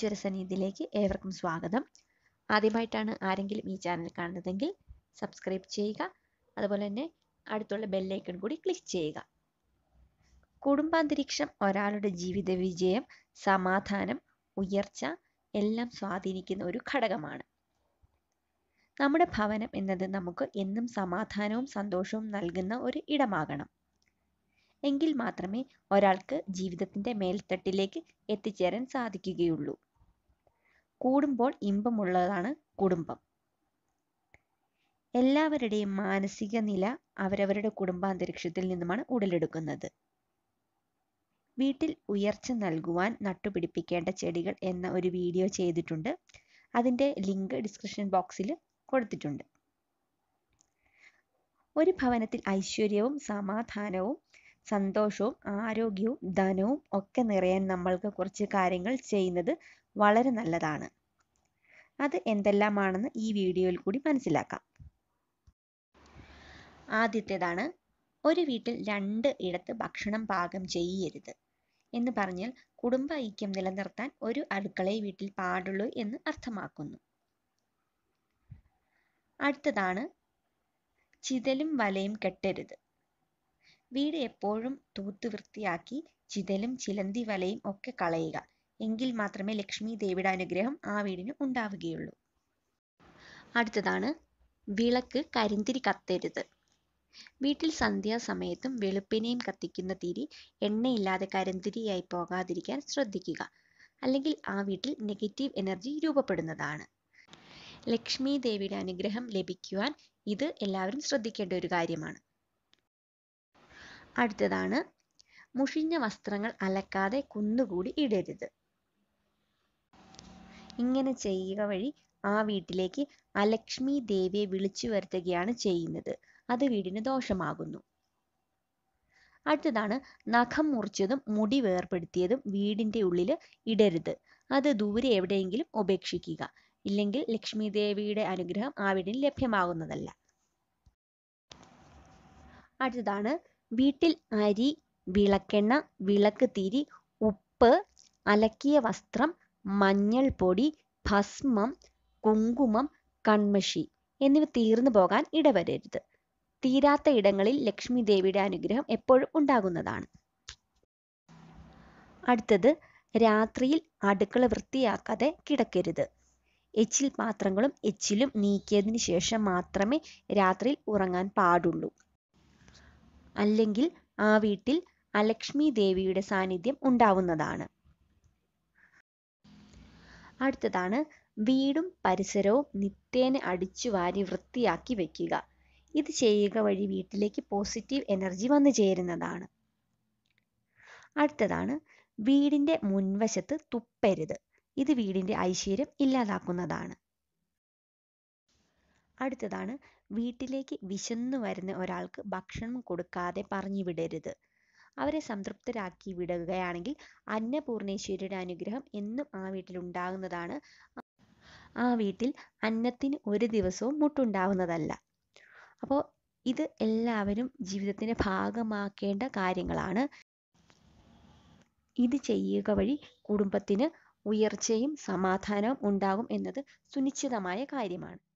ഈശ്വര സന്നിധിയിലേക്ക് ഏവർക്കും സ്വാഗതം ആദ്യമായിട്ടാണ് ആരെങ്കിലും ഈ ചാനൽ കാണുന്നതെങ്കിൽ സബ്സ്ക്രൈബ് ചെയ്യുക അതുപോലെ തന്നെ അടുത്തുള്ള ബെല്ലൈക്കൺ കൂടി ക്ലിക്ക് ചെയ്യുക കുടുംബാന്തരീക്ഷം ഒരാളുടെ ജീവിത വിജയം സമാധാനം ഉയർച്ച എല്ലാം സ്വാധീനിക്കുന്ന ഒരു ഘടകമാണ് നമ്മുടെ ഭവനം എന്നത് നമുക്ക് എന്നും സമാധാനവും സന്തോഷവും നൽകുന്ന ഒരു ഇടമാകണം എങ്കിൽ മാത്രമേ ഒരാൾക്ക് ജീവിതത്തിൻ്റെ മേൽത്തട്ടിലേക്ക് എത്തിച്ചേരാൻ സാധിക്കുകയുള്ളൂ കൂടുമ്പോൾ ഇമ്പമുള്ളതാണ് കുടുംബം എല്ലാവരുടെയും മാനസിക നില അവരവരുടെ കുടുംബാന്തരീക്ഷത്തിൽ നിന്നുമാണ് ഉടലെടുക്കുന്നത് വീട്ടിൽ ഉയർച്ച നൽകുവാൻ നട്ടുപിടിപ്പിക്കേണ്ട ചെടികൾ എന്ന ഒരു വീഡിയോ ചെയ്തിട്ടുണ്ട് അതിൻ്റെ ലിങ്ക് ഡിസ്ക്രിപ്ഷൻ ബോക്സിൽ കൊടുത്തിട്ടുണ്ട് ഒരു ഭവനത്തിൽ ഐശ്വര്യവും സമാധാനവും സന്തോഷവും ആരോഗ്യവും ധനവും ഒക്കെ നിറയാൻ നമ്മൾക്ക് കുറച്ച് കാര്യങ്ങൾ ചെയ്യുന്നത് വളരെ നല്ലതാണ് അത് എന്തെല്ലാമാണെന്ന് ഈ വീഡിയോയിൽ കൂടി മനസ്സിലാക്കാം ആദ്യത്തേതാണ് ഒരു വീട്ടിൽ രണ്ട് ഇടത്ത് ഭക്ഷണം പാകം ചെയ്യരുത് എന്ന് പറഞ്ഞാൽ കുടുംബ ഐക്യം നിലനിർത്താൻ ഒരു അടുക്കളയെ വീട്ടിൽ പാടുള്ളൂ എന്ന് അർത്ഥമാക്കുന്നു അടുത്തതാണ് ചിതലും വലയും കെട്ടരുത് വീട് എപ്പോഴും തൂത്ത് വൃത്തിയാക്കി ചിതലും ചിലന്തി വലയും ഒക്കെ കളയുക എങ്കിൽ മാത്രമേ ലക്ഷ്മി ദേവിയുടെ അനുഗ്രഹം ആ വീടിന് ഉണ്ടാവുകയുള്ളൂ അടുത്തതാണ് വിളക്ക് കരിന്തിരി കത്തരുത് വീട്ടിൽ സന്ധ്യാസമയത്തും വെളുപ്പിനെയും കത്തിക്കുന്ന തിരി എണ്ണയില്ലാതെ കരിന്തിരിയായി പോകാതിരിക്കാൻ ശ്രദ്ധിക്കുക അല്ലെങ്കിൽ ആ വീട്ടിൽ നെഗറ്റീവ് എനർജി രൂപപ്പെടുന്നതാണ് ലക്ഷ്മി ദേവിയുടെ അനുഗ്രഹം ലഭിക്കുവാൻ ഇത് എല്ലാവരും ശ്രദ്ധിക്കേണ്ട ഒരു കാര്യമാണ് അടുത്തതാണ് മുഷിഞ്ഞ വസ്ത്രങ്ങൾ അലക്കാതെ കുന്നുകൂടി ഇടരുത് ഇങ്ങനെ ചെയ്യുക വഴി ആ വീട്ടിലേക്ക് അലക്ഷ്മി ദേവിയെ വിളിച്ചു വരുത്തുകയാണ് ചെയ്യുന്നത് അത് വീടിന് ദോഷമാകുന്നു അടുത്തതാണ് നഖം മുറിച്ചതും മുടി വേർപ്പെടുത്തിയതും വീടിൻ്റെ ഉള്ളിൽ ഇടരുത് അത് ദൂരെ എവിടെയെങ്കിലും ഉപേക്ഷിക്കുക ഇല്ലെങ്കിൽ ലക്ഷ്മി ദേവിയുടെ അനുഗ്രഹം ആ വീടിന് ലഭ്യമാകുന്നതല്ല അടുത്തതാണ് വീട്ടിൽ അരി വിളക്കെണ്ണ വിളക്ക് തിരി ഉപ്പ് അലക്കിയ വസ്ത്രം മഞ്ഞൾപ്പൊടി ഭസ്മം കുങ്കുമം കൺമഷി എന്നിവ തീർന്നു പോകാൻ ഇടവരരുത് തീരാത്ത ഇടങ്ങളിൽ ലക്ഷ്മി ദേവിയുടെ അനുഗ്രഹം എപ്പോഴും ഉണ്ടാകുന്നതാണ് അടുത്തത് രാത്രിയിൽ അടുക്കള വൃത്തിയാക്കാതെ കിടക്കരുത് എച്ചിൽ പാത്രങ്ങളും എച്ചിലും നീക്കിയതിന് ശേഷം മാത്രമേ രാത്രിയിൽ ഉറങ്ങാൻ പാടുള്ളൂ അല്ലെങ്കിൽ ആ വീട്ടിൽ അലക്ഷ്മി ദേവിയുടെ സാന്നിധ്യം ഉണ്ടാവുന്നതാണ് അടുത്തതാണ് വീടും പരിസരവും നിത്യേന അടിച്ചു വാരി വൃത്തിയാക്കി വെക്കുക ഇത് ചെയ്യുക വഴി വീട്ടിലേക്ക് പോസിറ്റീവ് എനർജി വന്നു ചേരുന്നതാണ് അടുത്തതാണ് വീടിൻ്റെ മുൻവശത്ത് തുപ്പരുത് ഇത് വീടിൻ്റെ ഐശ്വര്യം ഇല്ലാതാക്കുന്നതാണ് അടുത്തതാണ് വീട്ടിലേക്ക് വിശന്നു വരുന്ന ഒരാൾക്ക് ഭക്ഷണം കൊടുക്കാതെ പറഞ്ഞു വിടരുത് അവരെ സംതൃപ്തരാക്കി വിടുകയാണെങ്കിൽ അന്നപൂർണേശ്വരിയുടെ അനുഗ്രഹം എന്നും ആ വീട്ടിൽ ഉണ്ടാകുന്നതാണ് ആ വീട്ടിൽ അന്നത്തിന് ഒരു ദിവസവും മുട്ടുണ്ടാവുന്നതല്ല അപ്പോൾ ഇത് എല്ലാവരും ജീവിതത്തിൻ്റെ ഭാഗമാക്കേണ്ട കാര്യങ്ങളാണ് ഇത് ചെയ്യുക വഴി കുടുംബത്തിന് ഉയർച്ചയും സമാധാനവും ഉണ്ടാകും എന്നത് സുനിശ്ചിതമായ കാര്യമാണ്